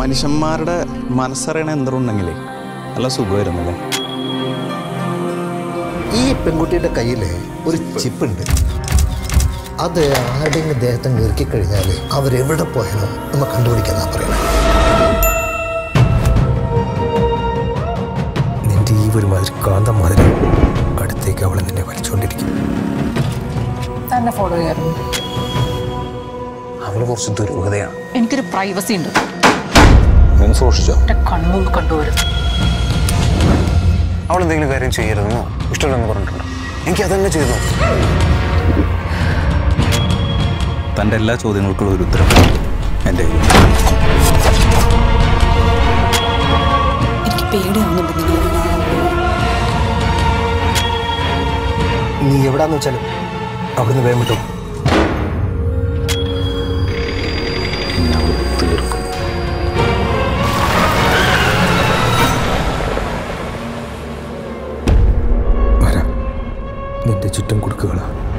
മനുഷ്യന്മാരുടെ മനസ്സറിയണ എന്തുണ്ടെങ്കിലേ നല്ല സുഖമായിരുന്നല്ലേ ഈ പെൺകുട്ടിയുടെ കയ്യിൽ ഒരു ചിപ്പ് ഉണ്ട് അത് ആരുടെയെങ്കിലും ദേഹത്തെ ഞെരുക്കിക്കഴിഞ്ഞാൽ അവരെവിടെ പോയാലും നമ്മൾ കണ്ടുപിടിക്കാന്നാ പറയണേ നിന്റെ ഈ ഒരു മാതിരി കാന്തം മാതിരി അടുത്തേക്ക് അവളെ നിന്നെ വലിച്ചുകൊണ്ടിരിക്കും തന്നെ ഫോളോ ചെയ്യാറുണ്ട് അവള് കുറച്ച് ദുരൂഹതയാണ് എനിക്കൊരു പ്രൈവസി ഉണ്ട് നീ സൂക്ഷിച്ചോ എന്റെ കൺമുമ്പ് കണ്ടുവരും അവൾ എന്തെങ്കിലും കാര്യം ചെയ്യരുതെന്നോ ഇഷ്ടമില്ലെന്ന് പറഞ്ഞിട്ടുണ്ടോ എനിക്ക് അതന്നെ ചെയ്തു തൻ്റെ എല്ലാ ചോദ്യങ്ങൾക്കുള്ള ഒരു ഉത്തരം എൻ്റെ കയ്യിൽ എനിക്ക് പേടിയാവുന്നുണ്ട് നിങ്ങൾ നീ എവിടാന്ന് വെച്ചാലും അവിടുന്ന് വേഗം വിട്ടോ തീർക്കും വരാം നിന്റെ ചുറ്റും കൊടുക്കുകയാണ്